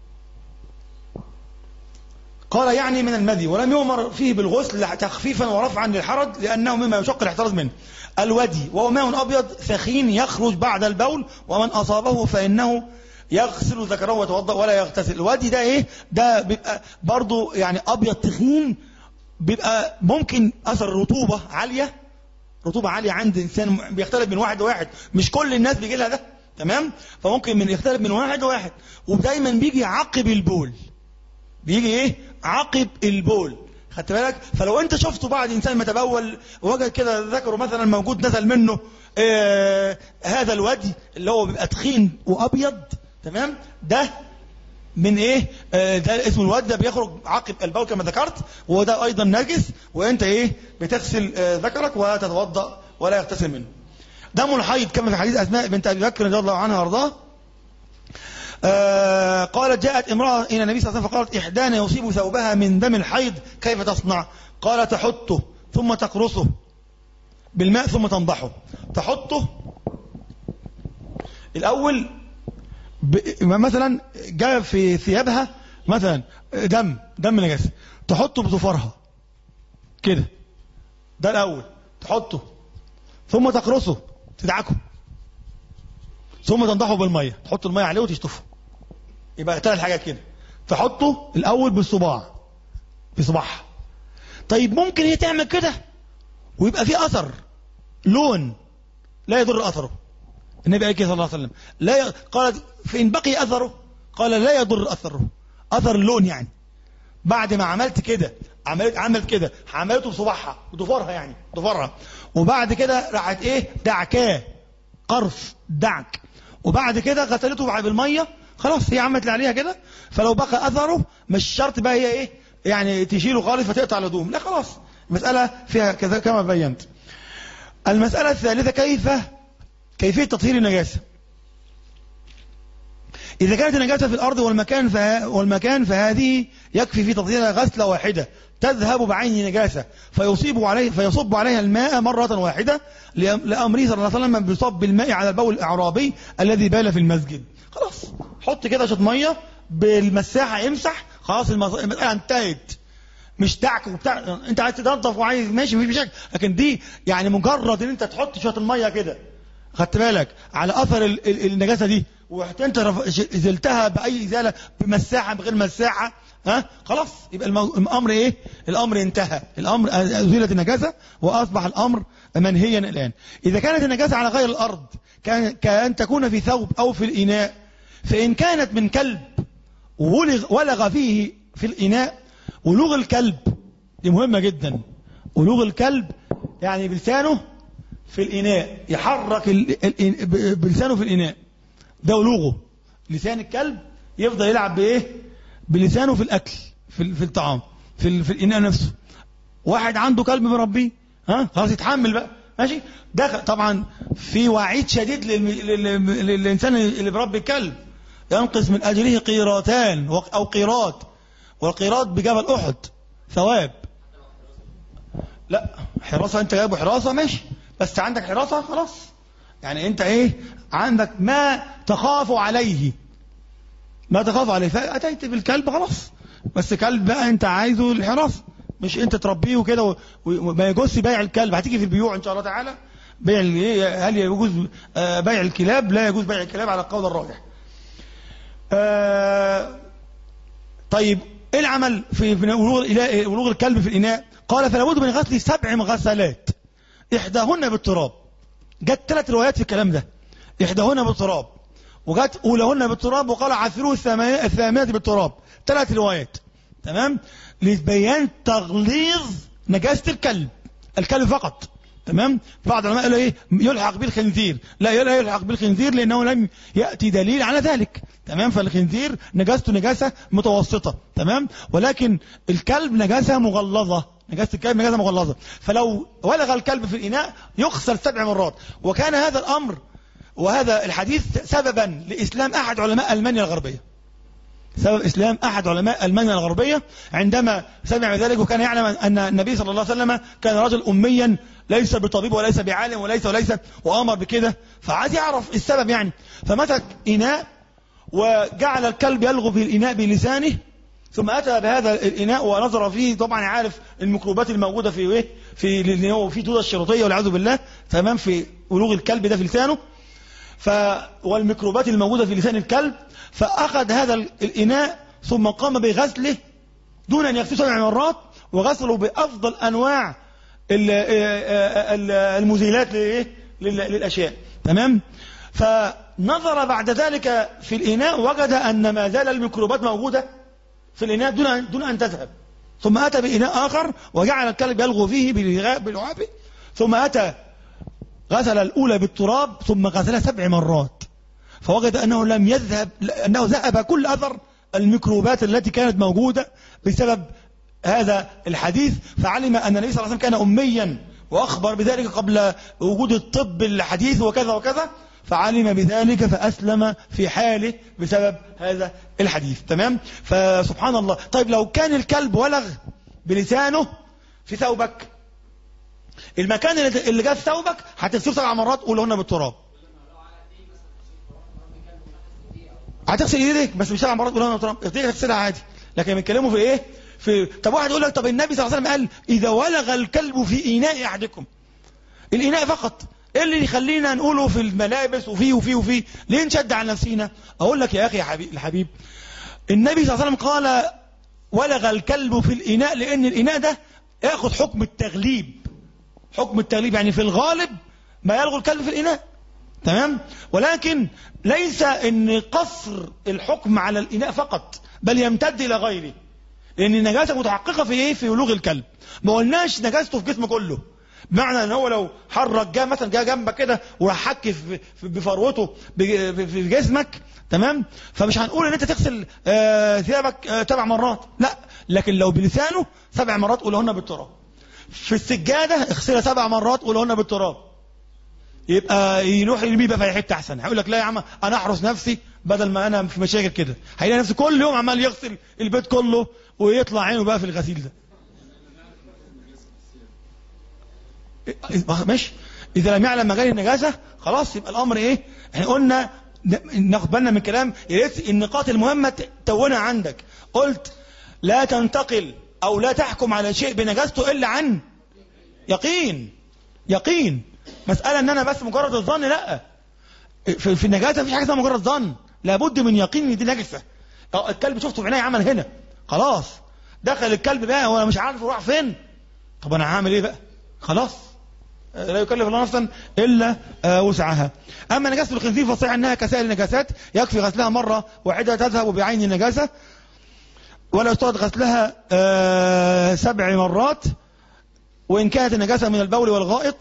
قال يعني من المذي ولم يؤمر فيه بالغسل تخفيفا ورفعا للحرج لأنه مما يشق الاحتراز منه الودي وهو ماء أبيض ثخين يخرج بعد البول ومن أصابه فإنه يغسل ذكره ويتوضا ولا يغتسل الوادي ده ايه ده بيبقى برضه يعني ابيض تخين بيبقى ممكن اثر رطوبه عاليه رطوبه عاليه عند انسان بيختلف من واحد لواحد مش كل الناس بيجي لها ده تمام فممكن من يختلف من واحد لواحد ودايما بيجي عقب البول بيجي ايه عقب البول خدت بالك فلو انت شفته بعد انسان متبول ووجد كده ذكره مثلا موجود نزل منه آه هذا الودي اللي هو بيبقى تخين وابيض تمام ده من ايه آه ده اسمه الواد ده بيخرج عقب البول كما ذكرت وده ايضا نجس وانت ايه بتغسل آه ذكرك ولا تتوضا ولا يغتسل منه دم الحيض كما في حديث اسماء بنت ابي بكر رضي الله عنها وارضاها آه قالت جاءت امرأة إلى النبي صلى الله عليه وسلم فقالت إحدانا يصيب ثوبها من دم الحيض كيف تصنع قال تحطه ثم تقرصه بالماء ثم تنضحه تحطه الأول ب... مثلا جاء في ثيابها مثلا دم دم نجاسة تحطه بظفرها كده ده الأول تحطه ثم تقرصه تدعكه ثم تنضحه بالمية تحط المية عليه وتشطفه يبقى ثلاث حاجات كده تحطه الأول بالصباع بصباعها طيب ممكن هي تعمل كده ويبقى في أثر لون لا يضر أثره النبي عليه صلى الله عليه وسلم لا ي... قال فإن بقي أثره قال لا يضر أثره أثر اللون يعني بعد ما عملت كده عملت عملت كده عملته بصباعها بضفرها يعني ضفرها وبعد كده راحت ايه دعكاه قرف دعك وبعد كده غسلته بالميه خلاص هي عملت اللي عليها كده فلو بقى اثره مش شرط بقى هي ايه يعني تشيله خالص فتقطع الهدوم لا خلاص المساله فيها كذا كما بينت المساله الثالثه كيف كيفيه تطهير النجاسه إذا كانت النجاسة في الأرض والمكان فه... والمكان فهذه يكفي في تطهيرها غسلة واحدة تذهب بعين نجاسة فيصيب عليه فيصب عليها الماء مرة واحدة لأمره صلى الله عليه وسلم بيصب بالماء على البول الأعرابي الذي بال في المسجد خلاص حط كده شوط مية بالمساحة امسح خلاص المسألة انتهت مش دعك وبتاع انت عايز تنظف وعايز ماشي مفيش مشاكل لكن دي يعني مجرد ان انت تحط شويه الميه كده خدت بالك على اثر ال ال النجاسه دي وانت زلتها باي ازاله بمساحه بغير مساحه ها خلاص يبقى الامر ايه الامر انتهى الامر ازيلت النجاسه واصبح الامر منهيا الان اذا كانت النجاسه على غير الارض كان كان تكون في ثوب او في الاناء فان كانت من كلب ولغ ولغ فيه في الاناء ولوغ الكلب دي مهمه جدا ولوغ الكلب يعني بلسانه في الاناء يحرك بلسانه في الاناء ده ولوغه لسان الكلب يفضل يلعب بايه بلسانه في الاكل في في الطعام في في الاناء نفسه واحد عنده كلب مربيه ها خلاص يتحمل بقى ماشي ده طبعا في وعيد شديد للانسان اللي بربي الكلب ينقص من اجره قيراتان او قيراط والقيراط بجبل احد ثواب لا حراسه انت جايبه حراسه ماشي بس عندك حراسه خلاص يعني انت ايه عندك ما تخاف عليه ما تخاف عليه فأتيت بالكلب خلاص بس كلب بقى انت عايزه الحراسة مش انت تربيه كده وما يجوز بيع الكلب هتيجي في البيوع ان شاء الله تعالى بيع هل يجوز بيع الكلاب لا يجوز بيع الكلاب على القول الراجح آه طيب ايه العمل في ولوغ الكلب في الاناء قال فلا بد من غسل سبع غسلات احداهن بالتراب جت ثلاث روايات في الكلام ده احداهن بالتراب وجت اولهن بالتراب وقال عثروه الثامنه بالتراب ثلاث روايات تمام لبيان تغليظ نجاسه الكلب الكلب فقط تمام بعض العلماء قالوا ايه يلحق بالخنزير لا لا يلحق بالخنزير لانه لم ياتي دليل على ذلك تمام فالخنزير نجاسته نجاسه متوسطه تمام ولكن الكلب نجاسه مغلظه نجاسه الكلب نجاسه مغلظه فلو ولغ الكلب في الاناء يغسل سبع مرات وكان هذا الامر وهذا الحديث سببا لاسلام احد علماء المانيا الغربيه سبب اسلام احد علماء المانيا الغربيه عندما سمع ذلك وكان يعلم ان النبي صلى الله عليه وسلم كان رجل اميا ليس بطبيب وليس بعالم وليس وليس وامر بكده فعايز يعرف السبب يعني فمسك اناء وجعل الكلب يلغو في الاناء بلسانه ثم اتى بهذا الاناء ونظر فيه طبعا عارف الميكروبات الموجوده في ايه في اللي هو في توده الشريطيه والعياذ بالله تمام في ولوغ الكلب ده في لسانه ف والميكروبات الموجوده في لسان الكلب فاخذ هذا الاناء ثم قام بغسله دون ان يغسله سبع مرات وغسله بافضل انواع المزيلات للاشياء تمام فنظر بعد ذلك في الاناء وجد ان ما زال الميكروبات موجوده في الاناء دون دون ان تذهب ثم أتى بإناء آخر وجعل الكلب يلغو فيه بلعابه ثم أتى غسل الأولى بالتراب ثم غسلها سبع مرات فوجد أنه لم يذهب أنه ذهب كل أثر الميكروبات التي كانت موجودة بسبب هذا الحديث فعلم أن النبي صلى الله عليه وسلم كان أميا وأخبر بذلك قبل وجود الطب الحديث وكذا وكذا فعلم بذلك فأسلم في حاله بسبب هذا الحديث تمام فسبحان الله طيب لو كان الكلب ولغ بلسانه في ثوبك المكان اللي جاء في ثوبك هتغسله سبع مرات قولهن بالتراب هتغسل ايديك بس مش سبع مرات قولهن بالتراب ايديك هتغسلها عادي لكن بنتكلموا في ايه في طب واحد يقول لك طب النبي صلى الله عليه وسلم قال اذا ولغ الكلب في اناء احدكم الاناء فقط ايه اللي يخلينا نقوله في الملابس وفيه وفيه وفيه ليه نشد على نفسينا اقول لك يا اخي يا حبيب الحبيب النبي صلى الله عليه وسلم قال ولغ الكلب في الاناء لان الاناء ده ياخذ حكم التغليب حكم التغليب يعني في الغالب ما يلغو الكلب في الاناء تمام ولكن ليس ان قصر الحكم على الاناء فقط بل يمتد الى غيره لان النجاسه متحققه في ايه في ولوغ الكلب ما قلناش نجاسته في جسمه كله بمعنى ان هو لو حرك جه مثلا جه جنبك كده وراح حك في- في- بفروته بج- في جسمك تمام فمش هنقول ان انت تغسل آه، ثيابك آه، سبع مرات لا لكن لو بلسانه سبع مرات قولهن بالتراب في السجاده اغسلها سبع مرات قولهن بالتراب يبقى يروح يرميه بقى في أي حته احسن هيقول لك لا يا عم انا احرس نفسي بدل ما انا في مشاكل كده هيلاقي نفسه كل يوم عمال يغسل البيت كله ويطلع عينه بقى في الغسيل ده ماشي اذا لم يعلم مجال النجاسه خلاص يبقى الامر ايه احنا قلنا ن- ناخد بالنا من الكلام يا ريت النقاط المهمه ت- تونها عندك قلت لا تنتقل او لا تحكم على شيء بنجاسته الا عن يقين يقين مساله ان انا بس مجرد الظن لا في, في النجاسه مفيش حاجه اسمها مجرد ظن لابد من يقين ان دي نجسه أو الكلب شفته بعيني عمل هنا خلاص دخل الكلب بقى وانا مش عارف راح فين طب انا هعمل ايه بقى خلاص لا يكلف الله نفسا الا آه، وسعها اما نجاسه الخنزير فصحيح انها كسائر النجاسات يكفي غسلها مره واحده تذهب بعين النجاسه ولا يشترط غسلها آه، سبع مرات وان كانت النجاسه من البول والغائط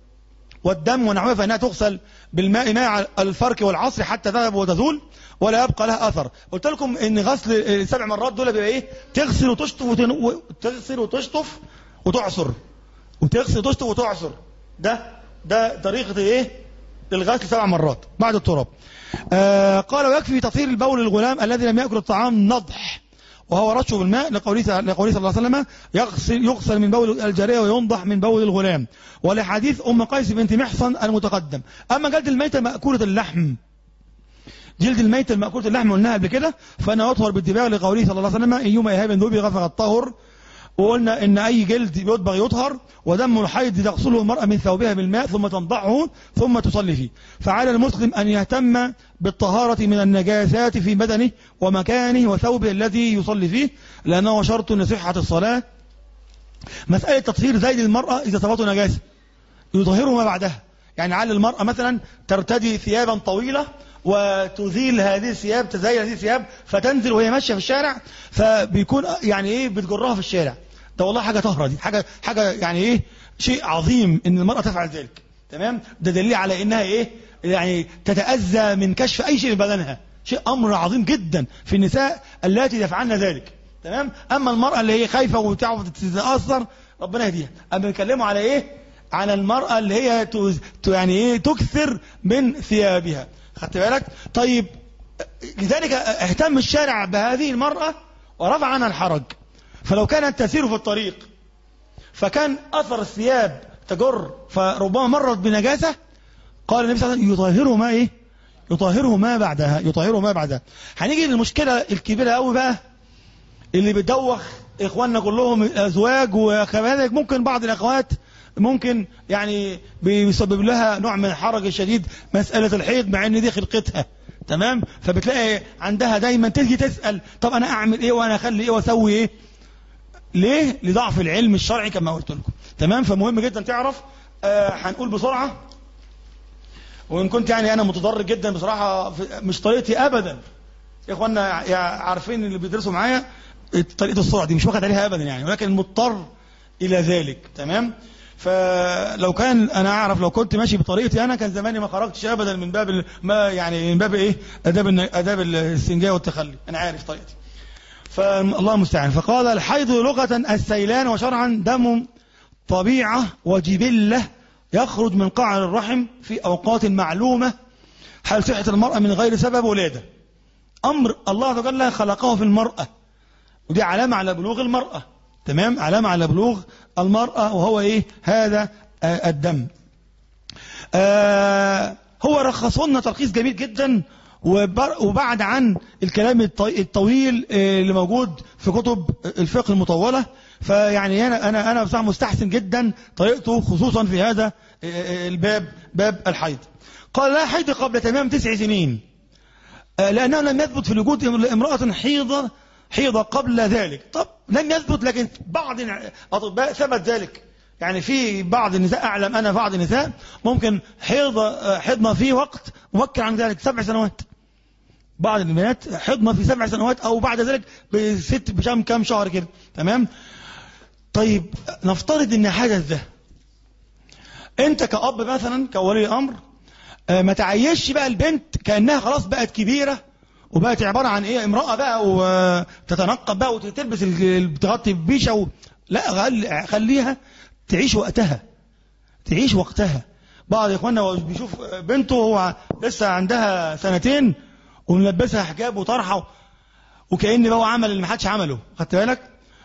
والدم ونحوها فانها تغسل بالماء مع الفرك والعصر حتى تذهب وتزول ولا يبقى لها اثر قلت لكم ان غسل السبع مرات دول بيبقى ايه تغسل وتشطف وتن... وتغسل وتشطف وتعصر وتغسل وتشطف وتعصر ده ده طريقه ايه الغسل سبع مرات بعد التراب آه قال ويكفي تطهير البول للغلام الذي لم ياكل الطعام نضح وهو رشه بالماء لقوله لقوله صلى الله عليه وسلم يغسل يغسل من بول الجاريه وينضح من بول الغلام ولحديث ام قيس بنت محصن المتقدم اما جلد الميته ماكوله اللحم جلد الميت المأكولة اللحم قلناها قبل كده فأنا أطهر بالدباغ لقوله صلى الله عليه وسلم أيما إيهاب ذبغ فقد طهر وقلنا إن أي جلد يطبغ يطهر ودم الحيض تغسله المرأة من ثوبها بالماء ثم تنضعه ثم تصلي فيه فعلى المسلم أن يهتم بالطهارة من النجاسات في بدنه ومكانه وثوبه الذي يصلي فيه لأنه شرط لصحة الصلاة مسألة تطهير زيد المرأة إذا ثبت نجاسة يطهره ما بعدها يعني على المرأة مثلا ترتدي ثيابا طويلة وتزيل هذه الثياب تزيل هذه الثياب فتنزل وهي ماشية في الشارع فبيكون يعني ايه بتجرها في الشارع ده والله حاجة طهرة دي حاجة حاجة يعني ايه شيء عظيم ان المرأة تفعل ذلك تمام ده دليل على انها ايه يعني تتأذى من كشف اي شيء في بدنها شيء امر عظيم جدا في النساء اللاتي يفعلن ذلك تمام اما المرأة اللي هي خايفة وتعرف تتأثر ربنا يهديها اما بنتكلموا على ايه على المرأة اللي هي تز... ت- يعني ايه تكثر من ثيابها خدت بالك طيب لذلك اهتم الشارع بهذه المرأة ورفع عنها الحرج فلو كانت تسير في الطريق فكان اثر الثياب تجر فربما مرت بنجاسة قال النبي صلى الله عليه وسلم يطهره ما ايه يطهره ما بعدها يطهره ما بعدها هنيجي للمشكلة الكبيرة قوي بقى اللي بتدوخ اخواننا كلهم ازواج وكذلك ممكن بعض الاخوات ممكن يعني بيسبب لها نوع من الحرج الشديد مسألة الحيض مع ان دي خلقتها تمام فبتلاقي عندها دايما تيجي تسأل طب انا اعمل ايه وانا اخلي ايه واسوي ايه ليه لضعف العلم الشرعي كما قلت لكم تمام فمهم جدا تعرف آه هنقول بسرعة وان كنت يعني انا متضرر جدا بصراحة في- مش طريقتي ابدا يا اخوانا يا عارفين اللي بيدرسوا معايا طريقه السرعه دي مش واخد عليها ابدا يعني ولكن مضطر الى ذلك تمام فلو كان انا اعرف لو كنت ماشي بطريقتي انا كان زماني ما خرجتش ابدا من باب ال- ما يعني من باب ايه اداب الن- اداب الاستنجاء والتخلي انا عارف طريقتي فالله المستعان فقال الحيض لغه السيلان وشرعا دم طبيعه وجبله يخرج من قعر الرحم في اوقات معلومه حال صحه المراه من غير سبب ولاده امر الله عز وجل خلقه في المراه ودي علامه على بلوغ المراه تمام علامه على بلوغ المراه وهو ايه هذا آه الدم آه هو رخص لنا ترخيص جميل جدا وبر- وبعد عن الكلام الطي- الطويل آه، اللي موجود في كتب الفقه المطولة فيعني أنا أنا أنا بصراحة مستحسن جدا طريقته خصوصا في هذا آه، آه، الباب باب الحيض قال لا حيض قبل تمام تسع سنين آه، لأنه لم يثبت في وجود امرأة حيضة حيضة قبل ذلك طب لم يثبت لكن بعض الأطباء ثبت ذلك يعني في بعض النساء أعلم أنا بعض النساء ممكن حيضة آه، حضنا في وقت مبكر عن ذلك سبع سنوات بعض البنات حضنا في سبع سنوات أو بعد ذلك بست بكم كام شهر كده تمام طيب نفترض ان حدث ده انت كأب مثلا كولي امر آه، ما تعيشش بقى البنت كأنها خلاص بقت كبيرة وبقت عبارة عن ايه امرأة بقى وتتنقب بقى وتلبس ال- تغطي بيشة و... لا خل- خليها تعيش وقتها تعيش وقتها بعض اخواننا وهو بيشوف بنته هو لسه عندها سنتين وملبسها حجاب وطرحه وكأن بقى هو عمل اللي ما حدش عمله خدت بالك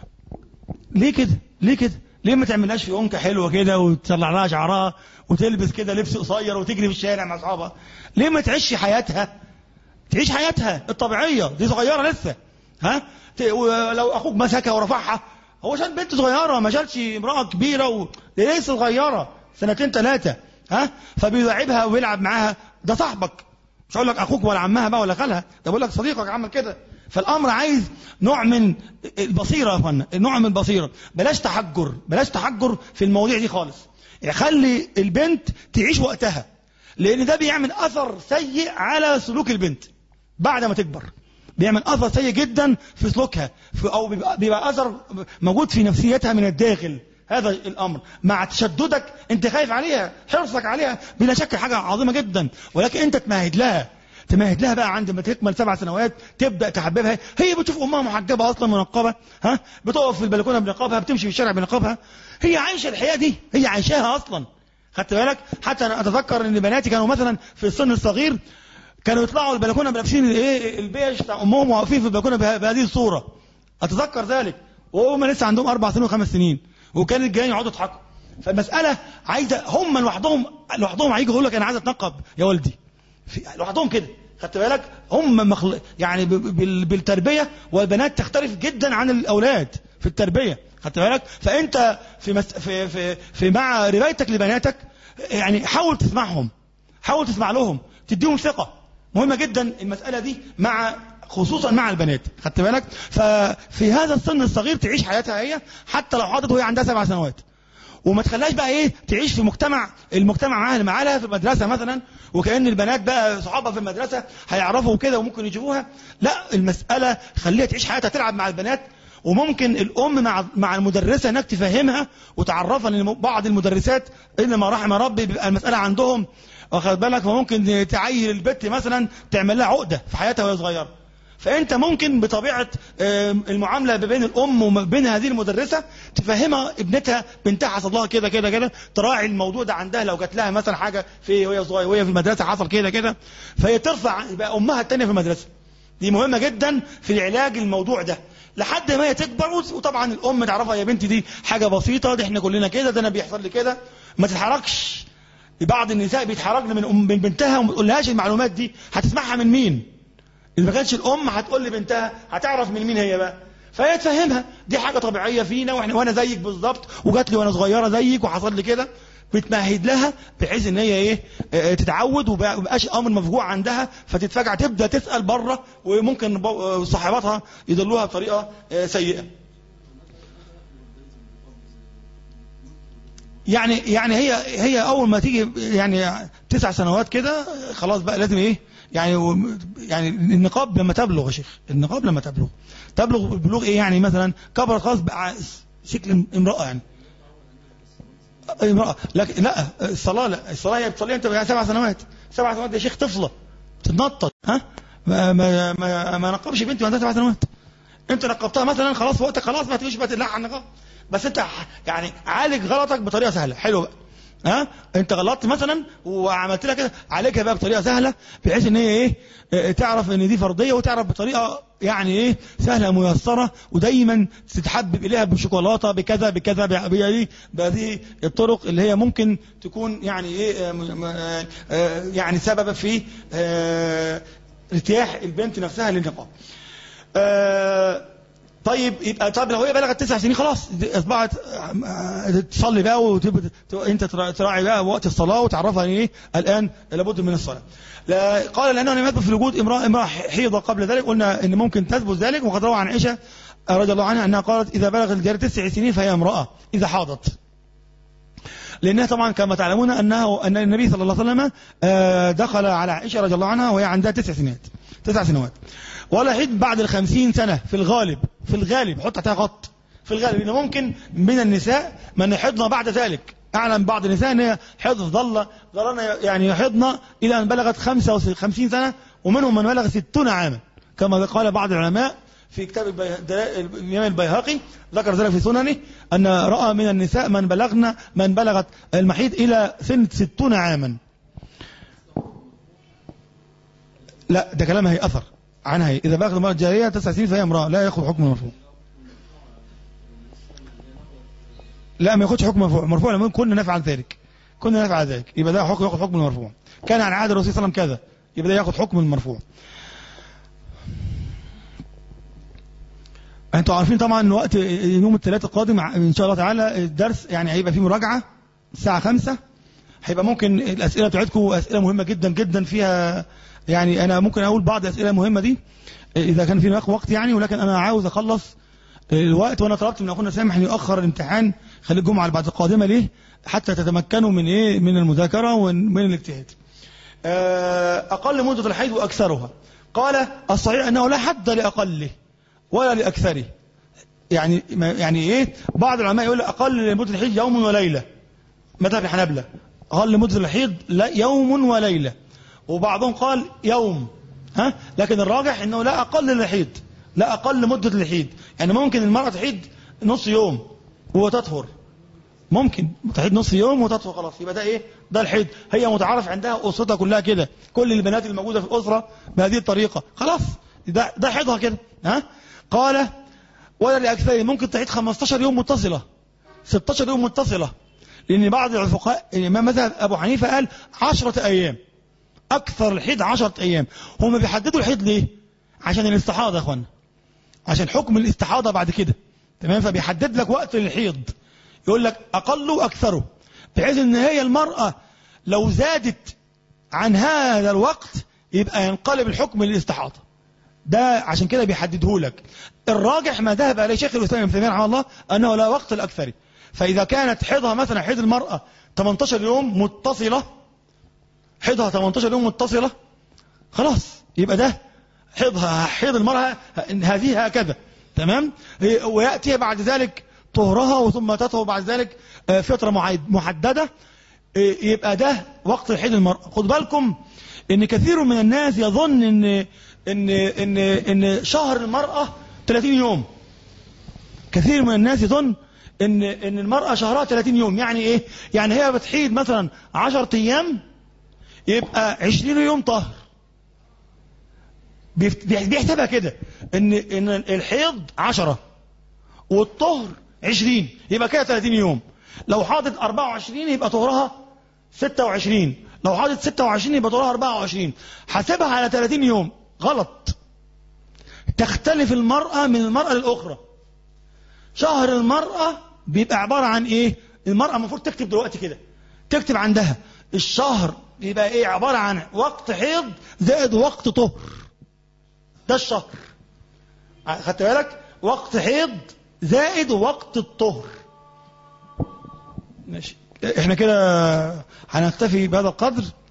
ليه كده ليه كده ليه ما تعملهاش في أنكة حلوة كده وتطلع لها شعرها وتلبس كده لبس قصير وتجري في الشارع مع أصحابها ليه ما تعيش حياتها تعيش حياتها الطبيعية دي صغيرة لسه ها ت- ولو أخوك مسكها ورفعها هو شال بنت صغيرة ما شالش امرأة كبيرة و... دي لسه صغيرة سنتين ثلاثة ها فبيلعبها ويلعب معاها ده صاحبك مش هقول لك اخوك ولا عمها بقى ولا خالها ده بقول لك صديقك عمل كده فالامر عايز نوع من البصيره يا اخوانا نوع من البصيره بلاش تحجر بلاش تحجر في المواضيع دي خالص يعني خلي البنت تعيش وقتها لان ده بيعمل اثر سيء على سلوك البنت بعد ما تكبر بيعمل اثر سيء جدا في سلوكها في او بيبقى, بيبقى اثر موجود في نفسيتها من الداخل هذا الامر مع تشددك انت خايف عليها حرصك عليها بلا شك حاجه عظيمه جدا ولكن انت تمهد لها تمهد لها بقى عندما تكمل سبع سنوات تبدا تحببها هي بتشوف امها محجبه اصلا منقبه ها بتقف في البلكونه بنقابها بتمشي في الشارع بنقابها هي عايشه الحياه دي هي عايشاها اصلا خدت بالك حتى انا اتذكر ان بناتي كانوا مثلا في السن الصغير كانوا يطلعوا البلكونه بلابسين الايه البيج بتاع امهم واقفين في البلكونه به- بهذه الصوره اتذكر ذلك وهم لسه عندهم اربع سنين وخمس سنين وكان الجيران يقعدوا يضحكوا فالمساله عايزه هم لوحدهم لوحدهم هيجوا يقول لك انا عايز اتنقب يا والدي في لوحدهم كده خدت بالك هم مخل... يعني ب... بال... بالتربيه والبنات تختلف جدا عن الاولاد في التربيه خدت بالك فانت في مس... في في, في مع روايتك لبناتك يعني حاول تسمعهم حاول تسمع لهم تديهم ثقه مهمه جدا المساله دي مع خصوصا مع البنات خدت بالك ففي هذا السن الصغير تعيش حياتها هي حتى لو حاضت وهي عندها سبع سنوات وما تخليهاش بقى ايه تعيش في مجتمع المجتمع معاها اللي معاها في المدرسه مثلا وكأن البنات بقى صحابها في المدرسه هيعرفوا كده وممكن يجيبوها لا المساله خليها تعيش حياتها تلعب مع البنات وممكن الام مع مع المدرسه هناك تفهمها وتعرفها لان بعض المدرسات الا ما رحم ربي بيبقى المساله عندهم واخد بالك فممكن تعيل البت مثلا تعمل لها عقده في حياتها وهي صغيره فانت ممكن بطبيعه آه، المعامله بين الام وبين هذه المدرسه تفهمها ابنتها بنتها حصل لها كده كده كده تراعي الموضوع ده عندها لو جات لها مثلا حاجه في وهي صغيره وهي في المدرسه حصل كده كده فهي ترفع يبقى امها الثانيه في المدرسه دي مهمه جدا في علاج الموضوع ده لحد ما هي تكبر وت- وطبعا الام تعرفها يا بنتي دي حاجه بسيطه ده احنا كلنا كده ده انا بيحصل لي كده ما تتحركش بعض النساء بيتحرجن من أم من بنتها وما تقولهاش المعلومات دي هتسمعها من مين إذا ما كانتش الأم هتقول لبنتها هتعرف من مين هي بقى فهي تفهمها دي حاجة طبيعية فينا واحنا وانا زيك بالظبط وجات لي وانا صغيرة زيك وحصل لي كده بتمهد لها بحيث ان هي ايه آه، تتعود وما يبقاش امر مفجوع عندها فتتفاجئ تبدا تسال بره وممكن ب- آه، صاحباتها يدلوها بطريقه آه، سيئه يعني يعني هي هي اول ما تيجي يعني تسع سنوات كده خلاص بقى لازم ايه يعني و- يعني النقاب لما تبلغ يا شيخ النقاب لما تبلغ تبلغ البلوغ ايه يعني مثلا كبرت خلاص بقى شكل امراه يعني امراه لكن لا الصلاه لا الصلاه هي بتصليها انت بقى سبع سنوات سبع سنوات يا شيخ طفله تتنطط ها ما ما ما, ما نقبش بنتي وعندها سبع سنوات انت نقبتها مثلا خلاص وقتك خلاص ما تجيش بقى تلح على النقاب بس انت ح- يعني عالج غلطك بطريقه سهله حلو بقى ها انت غلطت مثلا وعملت لها كده عالجها بقى بطريقه سهله بحيث ان هي ايه اه، تعرف ان دي فرضيه وتعرف بطريقه يعني ايه سهله ميسره ودايما تتحبب اليها بشوكولاته بكذا بكذا ب- بهذه بهذه الطرق اللي هي ممكن تكون يعني ايه اه، م- م- اه، اه، يعني سبب في اه، ارتياح البنت نفسها للنقاب آه، طيب يبقى طب لو هي بلغت تسع سنين خلاص دي اصبحت آه، تصلي بقى وتبقى ت- انت ترا- تراعي بقى وقت الصلاه وتعرفها ان ايه الان لابد من الصلاه. لا قال لانه لم يثبت في وجود امراه امراه حيضه قبل ذلك قلنا ان ممكن تثبت ذلك وقد روى عن عائشه رضي الله عنها انها قالت اذا بلغت الجاريه تسع سنين فهي امراه اذا حاضت. لانها طبعا كما تعلمون انه ان النبي صلى الله عليه وسلم آه، دخل على عائشه رضي الله عنها وهي عندها تسع سنوات تسع سنوات ولا حد بعد الخمسين سنة في الغالب في الغالب حط تحتها خط في الغالب إنه ممكن من النساء من يحضن بعد ذلك أعلم بعض النساء أن هي حض ظل ظلنا يعني يحضن إلى أن بلغت 55 سنة ومنهم من بلغ 60 عاما كما قال بعض العلماء في كتاب البيه- دلائل- الإمام البيهقي ذكر ذلك في سننه أن رأى من النساء من بلغن من بلغت المحيض إلى سن 60 عاما لا ده كلام هي أثر عنها هي. إذا بلغت المرأة الجارية تسع سنين فهي امرأة لا يأخذ حكم المرفوع لا ما ياخدش حكم مرفوع مرفوع لما كنا نفعل ذلك كنا نفعل ذلك يبقى ده حكم ياخذ حكم المرفوع كان عن عهد الرسول صلى الله عليه وسلم كذا يبقى ده ياخذ حكم المرفوع انتوا عارفين طبعا ان وقت يوم الثلاث القادم ان شاء الله تعالى الدرس يعني هيبقى فيه مراجعه الساعه 5 هيبقى ممكن الاسئله بتاعتكم اسئله مهمه جدا جدا فيها يعني انا ممكن اقول بعض الاسئله المهمه دي اذا كان في وقت يعني ولكن انا عاوز اخلص الوقت وانا طلبت من اخونا سامح ان يؤخر الامتحان خلي الجمعه اللي بعد القادمه ليه حتى تتمكنوا من ايه من المذاكره ومن الاجتهاد آه، اقل مده الحيض واكثرها قال الصحيح انه لا حد لاقله ولا لاكثره يعني ما- يعني ايه بعض العلماء يقول اقل مده الحيض يوم وليله مذهب الحنابلة أقل مدة الحيض لا يوم وليلة وبعضهم قال يوم ها لكن الراجح انه لا اقل للحيض لا اقل مدة الحيض يعني ممكن المرأة تحيض نص يوم وتطهر ممكن تحيض نص يوم وتطهر خلاص يبقى ده ايه ده الحيض هي متعارف عندها اسرتها كلها كده كل البنات الموجوده في الاسره بهذه الطريقه خلاص ده ده حيضها كده ها قال ولا لاكثر ممكن تحيض 15 يوم متصله 16 يوم متصله لان بعض الفقهاء الامام مذهب ابو حنيفه قال 10 ايام اكثر الحيض 10 ايام هم بيحددوا الحيض ليه عشان الاستحاضه يا اخوانا عشان حكم الاستحاضه بعد كده تمام فبيحدد لك وقت الحيض يقول لك اقله واكثره بحيث ان هي المراه لو زادت عن هذا الوقت يبقى ينقلب الحكم للاستحاضه ده عشان كده بيحدده لك الراجح ما ذهب اليه شيخ الاسلام ابن تيميه رحمه الله انه لا وقت الاكثر فاذا كانت حيضها مثلا حيض المراه 18 يوم متصله حيضها 18 يوم متصله خلاص يبقى ده حيضها حيض المرأة هذه هكذا تمام ويأتي بعد ذلك طهرها وثم تطهر بعد ذلك فترة محددة يبقى ده وقت حيض المرأة خد بالكم ان كثير من الناس يظن ان ان ان ان شهر المرأة 30 يوم كثير من الناس يظن ان ان المرأة شهرها 30 يوم يعني ايه يعني هي بتحيض مثلا 10 ايام يبقى 20 يوم طهر بيحسبها كده ان ان الحيض 10 والطهر 20 يبقى كده 30 يوم لو حاضت 24 يبقى طهرها 26 لو حاضت 26 يبقى طهرها 24 حاسبها على 30 يوم غلط تختلف المرأة من المرأة للأخرى شهر المرأة بيبقى عبارة عن ايه المرأة المفروض تكتب دلوقتي كده تكتب عندها الشهر بيبقى ايه عبارة عن وقت حيض زائد وقت طهر ده الشهر خدت بالك وقت حيض زائد وقت الطهر ماشي احنا كده هنكتفي بهذا القدر